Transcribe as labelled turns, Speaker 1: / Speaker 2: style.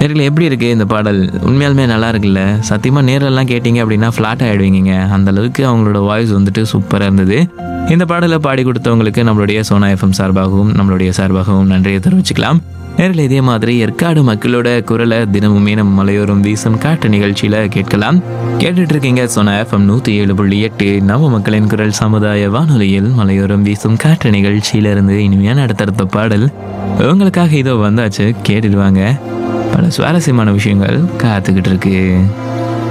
Speaker 1: நேரில் எப்படி இருக்குது இந்த பாடல் உண்மையாலுமே நல்லா இருக்குல்ல சத்தியமாக நேரெல்லாம் கேட்டிங்க அப்படின்னா ஃப்ளாட் ஆகிடுவீங்க அந்த அளவுக்கு அவங்களோட வாய்ஸ் வந்துட்டு சூப்பராக இருந்தது இந்த பாடலை பாடி கொடுத்தவங்களுக்கு நம்மளுடைய சோனா எஃப்எம் சார்பாகவும் நம்மளுடைய சார்பாகவும் நன்றியை தெரிவிச்சுக்கலாம் நேரில் இதே மாதிரி ஏற்காடு மக்களோட குரலை தினமுமே நம்ம மலையோரம் வீசும் காட்டு நிகழ்ச்சியில் கேட்கலாம் கேட்டுட்டு இருக்கீங்க சோனா எஃப்எம் நூற்றி ஏழு புள்ளி எட்டு நம்ம மக்களின் குரல் சமுதாய வானொலியில் மலையோரம் வீசும் காற்று நிகழ்ச்சியிலிருந்து இனிமையான அடுத்தடுத்த பாடல் உங்களுக்காக இதோ வந்தாச்சு கேட்டுடுவாங்க பல சுவாரஸ்யமான விஷயங்கள் காத்துக்கிட்டு இருக்கு